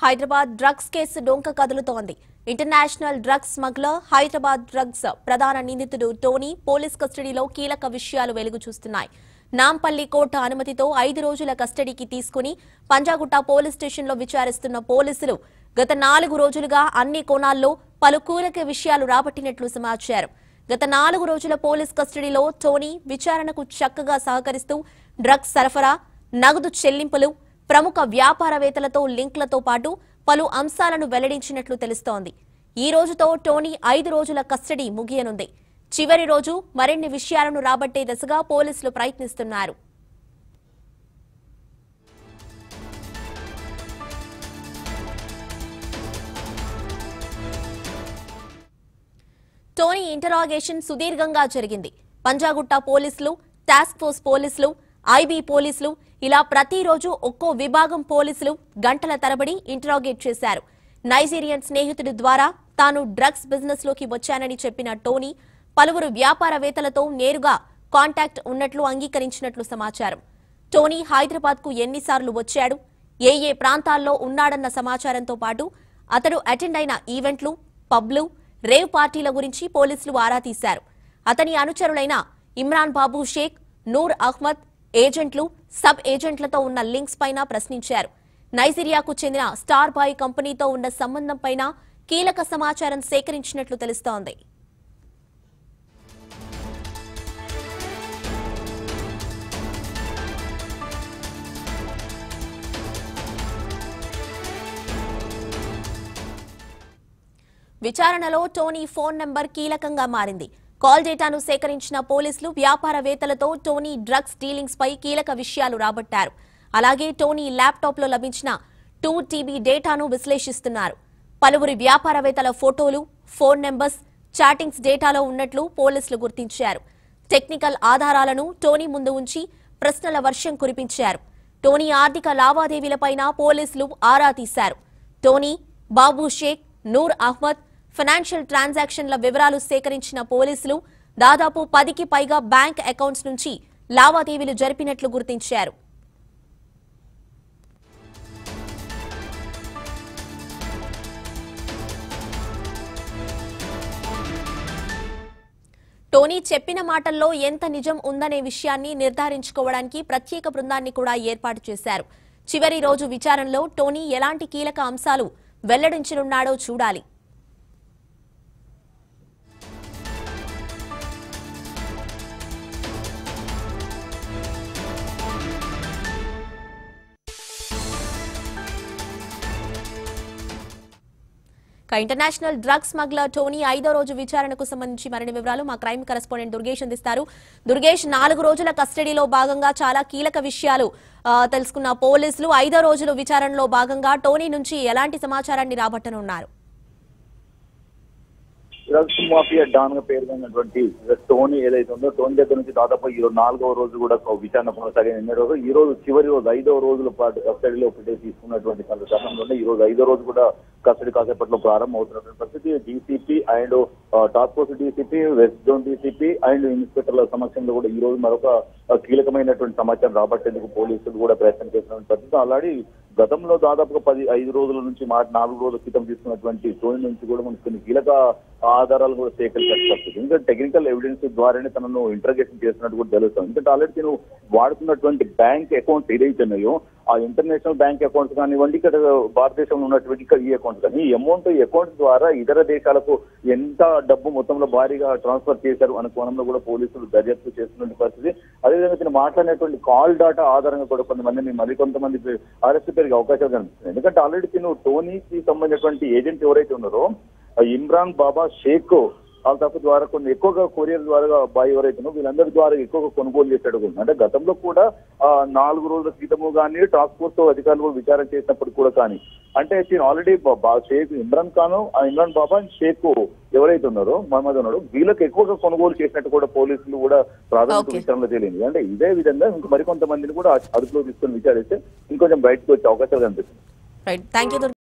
Hyderabad drugs case డొంక కదులుతోంది international drugs smuggler Hyderabad drugs ప్రధాన నిందితుడు టోనీ పోలీస్ కస్టడీలో కీలక విషయాలు వెలుగు చూస్తున్నాయి నాంపల్లి కోర్టు అనుమతితో ఐదు రోజుల కస్టడీకి తీసుకుని పంజాగుట్ట పోలీస్ స్టేషన్లో విచారిస్తున్న పోలీసులు గత నాలుగు రోజులుగా అన్ని కోణాల్లో పలు కీలక విషయాలు రాబట్టినట్లు సమాచారం గత నాలుగు రోజుల పోలీస్ కస్టడీలో టోనీ విచారణకు చక్కగా సహకరిస్తూ డ్రగ్స్ సరఫరా నగదు చెల్లింపులు ప్రముఖ వ్యాపారవేత్తలతో లింక్లతో పాటు పలు అంశాలను వెల్లడించినట్లు తెలుస్తోంది ఈ రోజుతో టోనీ ఐదు రోజుల కస్టడీ ముగియనుంది చివరి రోజు మరిన్ని విషయాలను రాబట్టే దశగా పోలీసులు ప్రయత్నిస్తున్నారు టోనీ ఇంటరాగేషన్ సుదీర్ఘంగా జరిగింది పంజాగుట్ట పోలీసులు టాస్క్ ఫోర్స్ పోలీసులు ఐబీ పోలీసులు ఇలా ప్రతిరోజు ఒక్కో విభాగం పోలీసులు గంటల తరబడి ఇంటరాగేట్ చేశారు నైజీరియన్ స్నేహితుడి ద్వారా తాను డ్రగ్స్ బిజినెస్ లోకి వచ్చానని చెప్పిన టోనీ పలువురు వ్యాపారవేత్తలతో నేరుగా కాంటాక్ట్ ఉన్నట్లు అంగీకరించినట్లు సమాచారం టోనీ హైదరాబాద్ కు ఎన్నిసార్లు వచ్చాడు ఏ ఏ ప్రాంతాల్లో ఉన్నాడన్న సమాచారంతో పాటు అతడు అటెండ్ అయిన ఈవెంట్లు పబ్లు రేవ్ పార్టీల గురించి పోలీసులు ఆరా తీశారు అతని అనుచరులైన ఇమ్రాన్ బాబు షేక్ నూర్ అహ్మద్ ఏజెంట్లు సబ్ ఏజెంట్లతో ఉన్న లింక్స్ పైన ప్రశ్నించారు నైజీరియాకు చెందిన స్టార్ బాయ్ కంపెనీతో ఉన్న సంబంధం పైన కీలక సమాచారం సేకరించినట్లు తెలుస్తోంది విచారణలో టోనీ ఫోన్ నంబర్ కీలకంగా మారింది కాల్ డేటాను సేకరించిన పోలీసులు వ్యాపారవేత్తలతో టోనీ డ్రగ్స్ డీలింగ్స్ పై కీలక విషయాలు రాబట్టారు అలాగే టోనీ ల్యాప్టాప్ లో లభించిన టూ టీబీ డేటాను విశ్లేషిస్తున్నారు పలువురి వ్యాపారవేత్తల ఫోటోలు ఫోన్ నెంబర్స్ చాటింగ్స్ డేటాలో ఉన్నట్లు పోలీసులు గుర్తించారు టెక్నికల్ ఆధారాలను టోనీ ముందు ఉంచి ప్రశ్నల వర్షం కురిపించారు టోనీ ఆర్థిక లావాదేవీలపైన పోలీసులు ఆరా తీశారు టోనీ బాబు షేక్ నూర్ అహ్మద్ ఫైనాన్షియల్ ట్రాన్సాక్షన్ల వివరాలు సేకరించిన పోలీసులు దాదాపు పదికి పైగా బ్యాంక్ అకౌంట్స్ నుంచి లావాదేవీలు జరిపినట్లు గుర్తించారు టోనీ చెప్పిన మాటల్లో ఎంత నిజం ఉందనే విషయాన్ని నిర్ధారించుకోవడానికి ప్రత్యేక బృందాన్ని కూడా ఏర్పాటు చేశారు చివరి రోజు విచారణలో టోనీ ఎలాంటి కీలక అంశాలు వెల్లడించనున్నాడో చూడాలి ఇక ఇంటర్నేషనల్ డ్రగ్స్ స్మగ్లర్ టోనీ ఐదో రోజు విచారణకు సంబంధించి మరిన్ని వివరాలు మా క్రైమ్ కరెస్పాండెంట్ దుర్గేష్ అందిస్తారు దుర్గేష్ నాలుగు రోజుల కస్టడీలో భాగంగా చాలా కీలక విషయాలు ఆ, తెలుసుకున్న పోలీసులు ఐదో రోజుల విచారణలో భాగంగా టోనీ నుంచి ఎలాంటి సమాచారాన్ని రాబట్టనున్నారు డ్రగ్స్ మాఫియా డాన్ గా పేరుగానటువంటి టోనీ ఏదైతే ఉందో టోనీ దగ్గర నుంచి దాదాపు ఈ రోజు నాలుగవ రోజు కూడా ఒక విచారణ కొనసాగింది నిన్న రోజు ఈ రోజు చివరి రోజు ఐదవ రోజుల పాటు కస్టడీలో ఒకటి తీసుకున్నటువంటి సందర్భంలోనే ఈ రోజు ఐదో రోజు కూడా కస్టడీ కాసేపట్లో ప్రారంభం అవుతున్నటువంటి పరిస్థితి DCP and task force DCP west zone DCP and ఇన్స్పెక్టర్ల సమక్షంలో కూడా ఈ రోజు మరొక ఆ, కీలకమైనటువంటి సమాచారం రాబట్టేందుకు పోలీసులు కూడా ప్రయత్నం చేస్తున్న పరిస్థితి ఆల్రెడీ గతంలో దాదాపుగా పది ఐదు రోజుల నుంచి మాట నాలుగు రోజుల క్రితం తీసుకున్నటువంటి టోనీ నుంచి కూడా మనకు కొన్ని కీలక ఆధారాలు కూడా సేకరించాల్సి వస్తుంది ఎందుకంటే టెక్నికల్ ఎవిడెన్స్ ద్వారానే తనను ఇంటర్గేషన్ చేస్తున్నట్టు కూడా తెలుస్తుంది ఎందుకంటే ఆల్రెడీ నేను వాడుతున్నటువంటి బ్యాంక్ అకౌంట్స్ ఏదైతే ఉన్నాయో ఆ ఇంటర్నేషనల్ బ్యాంక్ అకౌంట్స్ కానివ్వండి ఇక్కడ భారతదేశంలో ఉన్నటువంటి ఇక్కడ ఈ అకౌంట్స్ కానీ ఈ అమౌంట్ ఈ అకౌంట్స్ ద్వారా ఇతర దేశాలకు ఎంత డబ్బు మొత్తంలో భారీగా ట్రాన్స్ఫర్ చేశారు అనే కోణంలో కూడా పోలీసులు దర్యాప్తు చేస్తున్న పరిస్థితి అదేవిధంగా నేను మాట్లాడినటువంటి కాల్ డాటా ఆధారంగా కూడా కొంతమందిని మరికొంతమంది అరెస్ట్ పెరిగే అవకాశాలు కనిపిస్తుంది ఎందుకంటే ఆల్రెడీ తిను టోనీకి సంబంధించినటువంటి ఏజెంట్ ఎవరైతే ఉన్నారో ఆ ఇమ్రాన్ బాబా షేక్ వాళ్ళ తరఫు ద్వారా కొన్ని ఎక్కువగా కొరియర్ ద్వారా బాయ్ ఎవరైతే ఉన్నారో వీళ్ళందరి ద్వారా ఎక్కువగా కొనుగోలు చేశాడు కూడా. అంటే గతంలో కూడా ఆ నాలుగు రోజుల క్రితము కానీ టాస్క్ ఫోర్స్ అధికారులు కూడా విచారణ చేసినప్పుడు కూడా కానీ అంటే నేను ఆల్రెడీ షేక్ ఇమ్రాన్ ఖాన్ ఆ ఇమ్రాన్ బాబా షేక్ ఎవరైతే ఉన్నారో మహమ్మద్ ఉన్నారో వీళ్ళకి ఎక్కువగా కొనుగోలు చేసినట్టు కూడా పోలీసులు కూడా ప్రాథమిక Okay. విచారణలో తేలింది అంటే ఇదే విధంగా ఇంకా మరికొంతమందిని కూడా అదుపులో తీసుకొని విచారిస్తే ఇంకొంచెం బయటకు వచ్చే అవకాశాలు కనిపిస్తుంది రైట్ థ్యాంక్ యూ